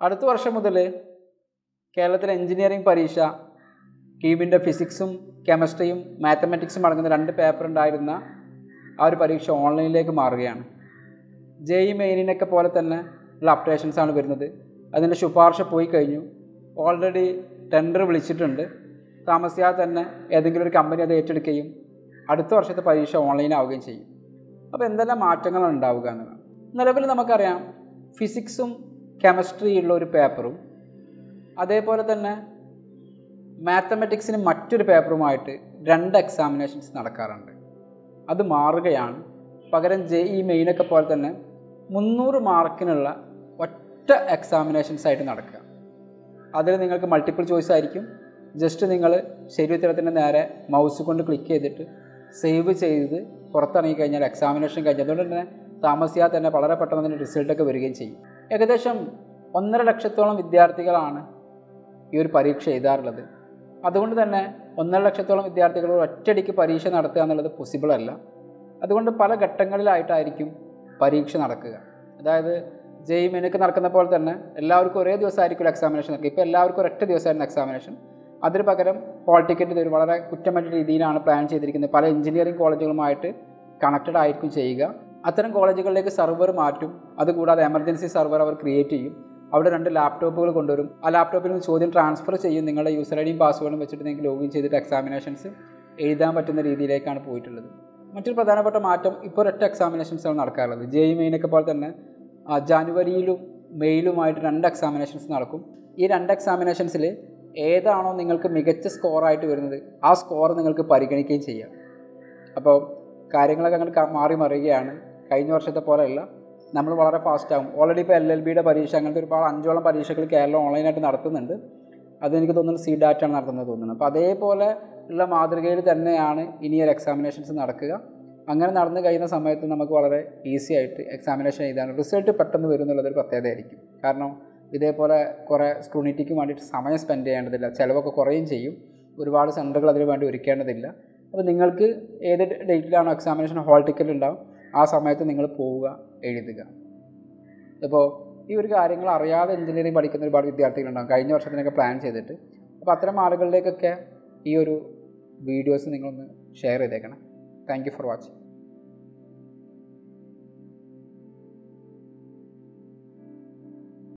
അടുത്ത വർഷം മുതൽ കേരളത്തിലെ എഞ്ചിനീയറിംഗ് പരീക്ഷ കീമിൻ്റെ ഫിസിക്സും കെമിസ്ട്രിയും മാത്തമാറ്റിക്സും അടങ്ങുന്ന രണ്ട് പേപ്പർ ഉണ്ടായിരുന്ന ആ ഒരു പരീക്ഷ ഓൺലൈനിലേക്ക് മാറുകയാണ് ജെ ഇ മെയിനിനൊക്കെ പോലെ തന്നെ ഉള്ള അപ്ഡേഷൻസ് ആണ് വരുന്നത് അതിൻ്റെ ശുപാർശ പോയി കഴിഞ്ഞു ഓൾറെഡി ടെൻഡർ വിളിച്ചിട്ടുണ്ട് താമസിയാതെ തന്നെ ഏതെങ്കിലും ഒരു കമ്പനി അത് ഏറ്റെടുക്കുകയും അടുത്ത വർഷത്തെ പരീക്ഷ ഓൺലൈൻ ആവുകയും ചെയ്യും അപ്പോൾ എന്തെല്ലാം മാറ്റങ്ങളാണ് ഉണ്ടാവുക എന്നതാണ് നിലവിൽ നമുക്കറിയാം ഫിസിക്സും കെമിസ്ട്രിയുള്ള ഒരു പേപ്പറും അതേപോലെ തന്നെ മാത്തമെറ്റിക്സിന് മറ്റൊരു പേപ്പറുമായിട്ട് രണ്ട് എക്സാമിനേഷൻസ് നടക്കാറുണ്ട് അത് മാറുകയാണ് പകരം ജെ ഇ മെയിനൊക്കെ പോലെ തന്നെ മുന്നൂറ് മാർക്കിനുള്ള ഒറ്റ എക്സാമിനേഷൻസ് ആയിട്ട് നടക്കുക അതിൽ നിങ്ങൾക്ക് മൾട്ടിപ്പിൾ ചോയ്സ് ആയിരിക്കും ജസ്റ്റ് നിങ്ങൾ ശരി ഉത്തരത്തിൻ്റെ നേരെ മൗസ് കൊണ്ട് ക്ലിക്ക് ചെയ്തിട്ട് സേവ് ചെയ്ത് പുറത്തിറങ്ങി കഴിഞ്ഞാൽ എക്സാമിനേഷൻ കഴിഞ്ഞ് അതുകൊണ്ട് തന്നെ താമസിയാതെ തന്നെ വളരെ പെട്ടെന്ന് അതിൻ്റെ റിസൾട്ടൊക്കെ വരികയും ചെയ്യും ഏകദേശം ഒന്നര ലക്ഷത്തോളം വിദ്യാർത്ഥികളാണ് ഈ ഒരു പരീക്ഷ എഴുതാറുള്ളത് അതുകൊണ്ട് തന്നെ ഒന്നര ലക്ഷത്തോളം വിദ്യാർത്ഥികൾ ഒറ്റയടിക്ക് പരീക്ഷ നടത്തുക എന്നുള്ളത് പോസിബിൾ അല്ല അതുകൊണ്ട് പല ഘട്ടങ്ങളിലായിട്ടായിരിക്കും പരീക്ഷ നടക്കുക അതായത് ജെയ് മെനക്ക് നടക്കുന്ന പോലെ തന്നെ എല്ലാവർക്കും ഒരേ ദിവസമായിരിക്കും എക്സാമിനേഷൻ നടക്കുക ഇപ്പോൾ എല്ലാവർക്കും ഒരൊറ്റ ദിവസമായിരുന്നു എക്സാമിനേഷൻ അതിന് പകരം ഹോൾ ടിക്കറ്റ് തരും വളരെ കുറ്റമറ്റ രീതിയിലാണ് പ്ലാൻ ചെയ്തിരിക്കുന്നത് പല എഞ്ചിനീയറിംഗ് കോളേജുകളുമായിട്ട് കണക്റ്റഡ് ആയിരിക്കും ചെയ്യുക അത്തരം കോളേജുകളിലേക്ക് സെർവർ മാറ്റും അതുകൂടാതെ എമർജൻസി സെർവർ അവർ ക്രിയേറ്റ് ചെയ്യും അവിടെ രണ്ട് ലാപ്ടോപ്പുകൾ കൊണ്ടുവരും ആ ലാപ്ടോപ്പിൽ നിന്ന് ചോദ്യം ട്രാൻസ്ഫർ ചെയ്യും നിങ്ങളുടെ യൂസർ ഐ ഡിയും പാസ്വേഡും വെച്ചിട്ട് നിങ്ങൾക്ക് ലോഗിൻ ചെയ്തിട്ട് എക്സാമിനേഷൻസ് എഴുതാൻ പറ്റുന്ന രീതിയിലേക്കാണ് പോയിട്ടുള്ളത് മറ്റൊരു പ്രധാനപ്പെട്ട മാറ്റം ഇപ്പോൾ ഒരൊറ്റ എക്സാമിനേഷൻസാണ് നടക്കാറുള്ളത് ജെ ഇ മെയിനൊക്കെ പോലെ തന്നെ ആ, ജാനുവരിയിലും മെയിലുമായിട്ട് രണ്ട് എക്സാമിനേഷൻസ് നടക്കും ഈ രണ്ട് എക്സാമിനേഷൻസിൽ ഏതാണോ നിങ്ങൾക്ക് മികച്ച സ്കോറായിട്ട് വരുന്നത് ആ സ്കോർ നിങ്ങൾക്ക് പരിഗണിക്കുകയും ചെയ്യാം അപ്പോൾ കാര്യങ്ങളൊക്കെ അങ്ങനെ ക- മാറി മറിയുകയാണ് കഴിഞ്ഞ വർഷത്തെ പോലെയല്ല നമ്മൾ വളരെ ഫാസ്റ്റ് ആകും ഓൾറെഡി ഇപ്പോൾ എൽ എൽ ബിയുടെ പരീക്ഷ അങ്ങനത്തെ ഒരുപാട് അഞ്ചോളം പരീക്ഷകൾ കേരളം ഓൺലൈനായിട്ട് നടത്തുന്നുണ്ട് അതെനിക്ക് തോന്നുന്നു സി ഡാറ്റ് ആണ് നടത്തുന്നത് തോന്നുന്നു അപ്പോൾ അതേപോലെ ഉള്ള മാതൃകയിൽ തന്നെയാണ് ഇനി ഒരു എക്സാമിനേഷൻസ് നടക്കുക അങ്ങനെ നടന്നു കഴിയുന്ന സമയത്ത് നമുക്ക് വളരെ ഈസി ആയിട്ട് എക്സാമിനേഷൻ എഴുതാൻ റിസൾട്ട് പെട്ടെന്ന് വരും എന്നുള്ളതൊരു പ്രത്യേകതയായിരിക്കും കാരണം ഇതേപോലെ കുറേ സ്ക്രൂണിറ്റിക്ക് വേണ്ടിയിട്ട് സമയം സ്പെൻഡ് ചെയ്യേണ്ടതില്ല ചിലവൊക്കെ കുറയും ചെയ്യും ഒരുപാട് സെൻറ്ററുകൾ അതിന് വേണ്ടി ഒരുക്കേണ്ടതില്ല അപ്പോൾ നിങ്ങൾക്ക് ഏത് ഡേറ്റിലാണോ എക്സാമിനേഷൻ ഹോൾ ടിക്കറ്റ് ഉണ്ടാവും ആ സമയത്ത് നിങ്ങൾ പോവുക എഴുതുക ഇപ്പോൾ ഈ ഒരു കാര്യങ്ങൾ അറിയാതെ എഞ്ചിനീയറിംഗ് പഠിക്കുന്ന ഒരുപാട് വിദ്യാർത്ഥികളുണ്ടാകും കഴിഞ്ഞ വർഷത്തിനൊക്കെ പ്ലാൻ ചെയ്തിട്ട് അപ്പോൾ അത്തരം ആളുകളിലേക്കൊക്കെ ഈ ഒരു വീഡിയോസ് നിങ്ങളൊന്ന് ഷെയർ ചെയ്തേക്കണം താങ്ക് യു ഫോർ വാച്ചിങ്